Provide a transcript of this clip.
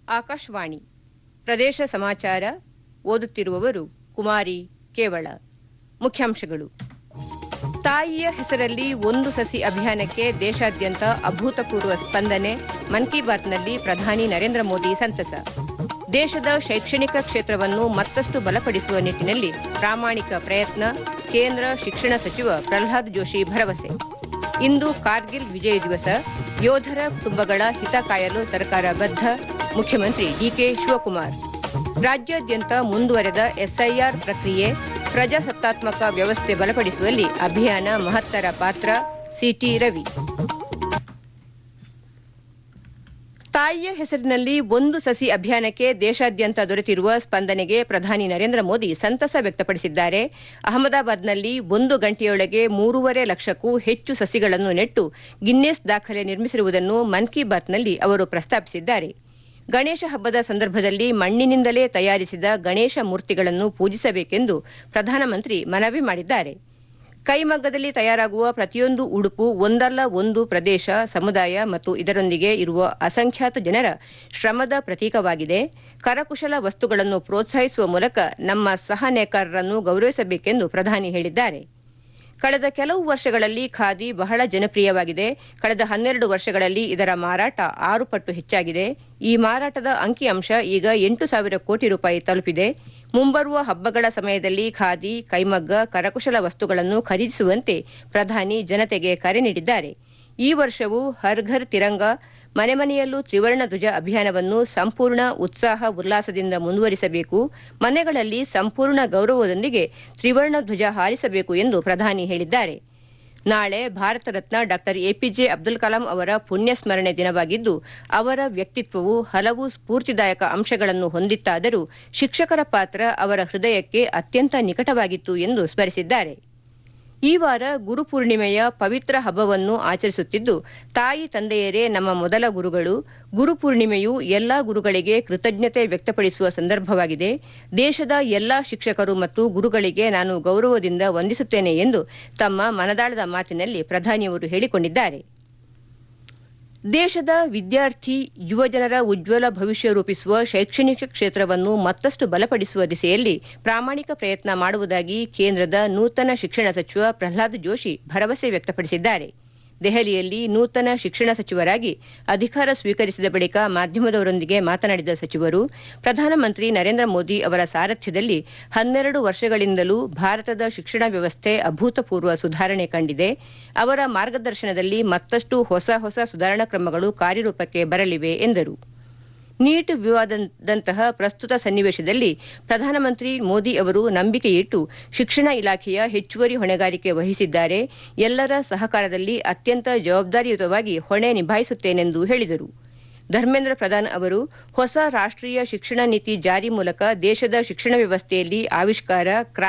ಆಕಾಶವಾಣಿ ಪ್ರದೇಶ ಸಮಾಚಾರ ಓದುತ್ತಿರುವವರು ಕುಮಾರಿ ಕೇವಳ ಮುಖ್ಯಾಂಶಗಳು ತಾಯಿಯ ಹೆಸರಲ್ಲಿ ಒಂದು ಸಸಿ ಅಭಿಯಾನಕ್ಕೆ ದೇಶಾದ್ಯಂತ ಅಭೂತಪೂರ್ವ ಸ್ಪಂದನೆ ಮನ್ ಕಿ ಬಾತ್ನಲ್ಲಿ ಪ್ರಧಾನಿ ನರೇಂದ್ರ ಮೋದಿ ಸಂತಸ ದೇಶದ ಶೈಕ್ಷಣಿಕ ಕ್ಷೇತ್ರವನ್ನು ಮತ್ತಷ್ಟು ಬಲಪಡಿಸುವ ನಿಟ್ಟಿನಲ್ಲಿ ಪ್ರಾಮಾಣಿಕ ಪ್ರಯತ್ನ ಕೇಂದ್ರ ಶಿಕ್ಷಣ ಸಚಿವ ಪ್ರಹ್ಲಾದ್ ಜೋಶಿ ಭರವಸೆ ಇಂದು ಕಾರ್ಗಿಲ್ ವಿಜಯ ದಿವಸ ಯೋಧರ ಕುಟುಂಬಗಳ ಹಿತ ಕಾಯಲು ಸರ್ಕಾರ ಬದ್ಧ ಮುಖ್ಯಮಂತ್ರಿ ಡಿಕೆ ಶಿವಕುಮಾರ್ ರಾಜ್ಯಾದ್ಯಂತ ಮುಂದುವರೆದ ಎಸ್ಐಆರ್ ಪ್ರಕ್ರಿಯೆ ಪ್ರಜಾಸತ್ತಾತ್ಮಕ ವ್ಯವಸ್ಥೆ ಬಲಪಡಿಸುವಲ್ಲಿ ಅಭಿಯಾನ ಮಹತ್ತರ ಪಾತ್ರ ಸಿಟಿ ರವಿ ತಾಯಿಯ ಹೆಸರಿನಲ್ಲಿ ಒಂದು ಸಸಿ ಅಭಿಯಾನಕ್ಕೆ ದೇಶಾದ್ಯಂತ ದೊರೆತಿರುವ ಸ್ಪಂದನೆಗೆ ಪ್ರಧಾನಿ ನರೇಂದ್ರ ಮೋದಿ ಸಂತಸ ವ್ಯಕ್ತಪಡಿಸಿದ್ದಾರೆ ಅಹಮದಾಬಾದ್ನಲ್ಲಿ ಒಂದು ಗಂಟೆಯೊಳಗೆ ಮೂರೂವರೆ ಲಕ್ಷಕ್ಕೂ ಹೆಚ್ಚು ಸಸಿಗಳನ್ನು ನೆಟ್ಟು ಗಿನ್ನೆಸ್ ದಾಖಲೆ ನಿರ್ಮಿಸಿರುವುದನ್ನು ಮನ್ ಕಿ ಬಾತ್ನಲ್ಲಿ ಅವರು ಪ್ರಸ್ತಾಪಿಸಿದ್ದಾರೆ ಗಣೇಶ ಹಬ್ಬದ ಸಂದರ್ಭದಲ್ಲಿ ಮಣ್ಣಿನಿಂದಲೇ ತಯಾರಿಸಿದ ಗಣೇಶ ಮೂರ್ತಿಗಳನ್ನು ಪೂಜಿಸಬೇಕೆಂದು ಪ್ರಧಾನಮಂತ್ರಿ ಮನವಿ ಮಾಡಿದ್ದಾರೆ ಕೈಮಗ್ಗದಲ್ಲಿ ತಯಾರಾಗುವ ಪ್ರತಿಯೊಂದು ಉಡುಪು ಒಂದಲ್ಲ ಒಂದು ಪ್ರದೇಶ ಸಮುದಾಯ ಮತ್ತು ಇದರೊಂದಿಗೆ ಇರುವ ಅಸಂಖ್ಯಾತ ಜನರ ಶ್ರಮದ ಪ್ರತೀಕವಾಗಿದೆ ಕರಕುಶಲ ವಸ್ತುಗಳನ್ನು ಪ್ರೋತ್ಸಾಹಿಸುವ ಮೂಲಕ ನಮ್ಮ ಸಹ ನೇಕಾರರನ್ನು ಗೌರವಿಸಬೇಕೆಂದು ಪ್ರಧಾನಿ ಹೇಳಿದ್ದಾರೆ ಕಳೆದ ಕೆಲವು ವರ್ಷಗಳಲ್ಲಿ ಖಾದಿ ಬಹಳ ಜನಪ್ರಿಯವಾಗಿದೆ ಕಳೆದ ಹನ್ನೆರಡು ವರ್ಷಗಳಲ್ಲಿ ಇದರ ಮಾರಾಟ ಆರು ಪಟ್ಟು ಹೆಚ್ಚಾಗಿದೆ ಈ ಮಾರಾಟದ ಅಂಕಿಅಂಶ ಈಗ ಎಂಟು ಸಾವಿರ ಕೋಟಿ ರೂಪಾಯಿ ತಲುಪಿದೆ ಮುಂಬರುವ ಹಬ್ಬಗಳ ಸಮಯದಲ್ಲಿ ಖಾದಿ ಕೈಮಗ್ಗ ಕರಕುಶಲ ವಸ್ತುಗಳನ್ನು ಖರೀದಿಸುವಂತೆ ಪ್ರಧಾನಿ ಜನತೆಗೆ ಕರೆ ನೀಡಿದ್ದಾರೆ ಈ ವರ್ಷವೂ ಹರ್ ಘರ್ ತಿರಂಗ ಮನೆ ಮನೆಯಲ್ಲೂ ತ್ರಿವರ್ಣ ಧ್ವಜ ಅಭಿಯಾನವನ್ನು ಸಂಪೂರ್ಣ ಉತ್ಸಾಹ ಉಲ್ಲಾಸದಿಂದ ಮುಂದುವರಿಸಬೇಕು ಮನೆಗಳಲ್ಲಿ ಸಂಪೂರ್ಣ ಗೌರವದೊಂದಿಗೆ ತ್ರಿವರ್ಣ ಧ್ವಜ ಹಾರಿಸಬೇಕು ಎಂದು ಪ್ರಧಾನಿ ಹೇಳಿದ್ದಾರೆ ನಾಳೆ ಭಾರತ ರತ್ನ ಡಾ ಎಪಿಜೆ ಅಬ್ದುಲ್ ಕಲಾಂ ಅವರ ಪುಣ್ಯ ಸ್ಮರಣೆ ದಿನವಾಗಿದ್ದು ಅವರ ವ್ಯಕ್ತಿತ್ವವು ಹಲವು ಸ್ಫೂರ್ತಿದಾಯಕ ಅಂಶಗಳನ್ನು ಹೊಂದಿತ್ತಾದರೂ ಶಿಕ್ಷಕರ ಪಾತ್ರ ಅವರ ಹೃದಯಕ್ಕೆ ಅತ್ಯಂತ ನಿಕಟವಾಗಿತ್ತು ಎಂದು ಸ್ಮರಿಸಿದ್ದಾರೆ ಈ ವಾರ ಗುರುಪೂರ್ಣಿಮೆಯ ಪವಿತ್ರ ಹಬ್ಬವನ್ನು ಆಚರಿಸುತ್ತಿದ್ದು ತಾಯಿ ತಂದೆಯರೇ ನಮ್ಮ ಮೊದಲ ಗುರುಗಳು ಗುರುಪೂರ್ಣಿಮೆಯು ಎಲ್ಲಾ ಗುರುಗಳಿಗೆ ಕೃತಜ್ಞತೆ ವ್ಯಕ್ತಪಡಿಸುವ ಸಂದರ್ಭವಾಗಿದೆ ದೇಶದ ಎಲ್ಲಾ ಶಿಕ್ಷಕರು ಮತ್ತು ಗುರುಗಳಿಗೆ ನಾನು ಗೌರವದಿಂದ ವಂದಿಸುತ್ತೇನೆ ಎಂದು ತಮ್ಮ ಮನದಾಳದ ಮಾತಿನಲ್ಲಿ ಪ್ರಧಾನಿಯವರು ಹೇಳಿಕೊಂಡಿದ್ದಾರೆ ದೇಶದ ವಿದ್ಯಾರ್ಥಿ ಯುವಜನರ ಉಜ್ವಲ ಭವಿಷ್ಯ ರೂಪಿಸುವ ಶೈಕ್ಷಣಿಕ ಕ್ಷೇತ್ರವನ್ನು ಮತ್ತಷ್ಟು ಬಲಪಡಿಸುವ ದಿಸೆಯಲ್ಲಿ ಪ್ರಾಮಾಣಿಕ ಪ್ರಯತ್ನ ಮಾಡುವುದಾಗಿ ಕೇಂದ್ರದ ನೂತನ ಶಿಕ್ಷಣ ಸಚಿವ ಪ್ರಹ್ಲಾದ್ ಜೋಶಿ ಭರವಸೆ ವ್ಯಕ್ತಪಡಿಸಿದ್ದಾರೆ ದೆಹಲಿಯಲ್ಲಿ ನೂತನ ಶಿಕ್ಷಣ ಸಚಿವರಾಗಿ ಅಧಿಕಾರ ಸ್ವೀಕರಿಸಿದ ಬಳಿಕ ಮಾಧ್ಯಮದವರೊಂದಿಗೆ ಮಾತನಾಡಿದ ಸಚಿವರು ಪ್ರಧಾನಮಂತ್ರಿ ನರೇಂದ್ರ ಮೋದಿ ಅವರ ಸಾರಥ್ಯದಲ್ಲಿ ಹನ್ನೆರಡು ವರ್ಷಗಳಿಂದಲೂ ಭಾರತದ ಶಿಕ್ಷಣ ವ್ಯವಸ್ಥೆ ಅಭೂತಪೂರ್ವ ಸುಧಾರಣೆ ಕಂಡಿದೆ ಅವರ ಮಾರ್ಗದರ್ಶನದಲ್ಲಿ ಮತ್ತಷ್ಟು ಹೊಸ ಹೊಸ ಸುಧಾರಣಾ ಕ್ರಮಗಳು ಕಾರ್ಯರೂಪಕ್ಕೆ ಬರಲಿವೆ ಎಂದರು ನೀಟ್ ವಿವಾದದಂತಹ ಪ್ರಸ್ತುತ ಸನ್ನಿವೇಶದಲ್ಲಿ ಪ್ರಧಾನಮಂತ್ರಿ ಮೋದಿ ಅವರು ನಂಬಿಕೆಯಿಟ್ಟು ಶಿಕ್ಷಣ ಇಲಾಖೆಯ ಹೆಚ್ಚುವರಿ ಹೊಣೆಗಾರಿಕೆ ವಹಿಸಿದ್ದಾರೆ ಎಲ್ಲರ ಸಹಕಾರದಲ್ಲಿ ಅತ್ಯಂತ ಜವಾಬ್ದಾರಿಯುತವಾಗಿ ಹೊಣೆ ನಿಭಾಯಿಸುತ್ತೇನೆಂದು ಹೇಳಿದರು ಧರ್ಮೇಂದ್ರ ಪ್ರಧಾನ್ ಅವರು ಹೊಸ ರಾಷ್ಟೀಯ ಶಿಕ್ಷಣ ನೀತಿ ಜಾರಿ ಮೂಲಕ ದೇಶದ ಶಿಕ್ಷಣ ವ್ಯವಸ್ಥೆಯಲ್ಲಿ ಆವಿಷ್ಕಾರ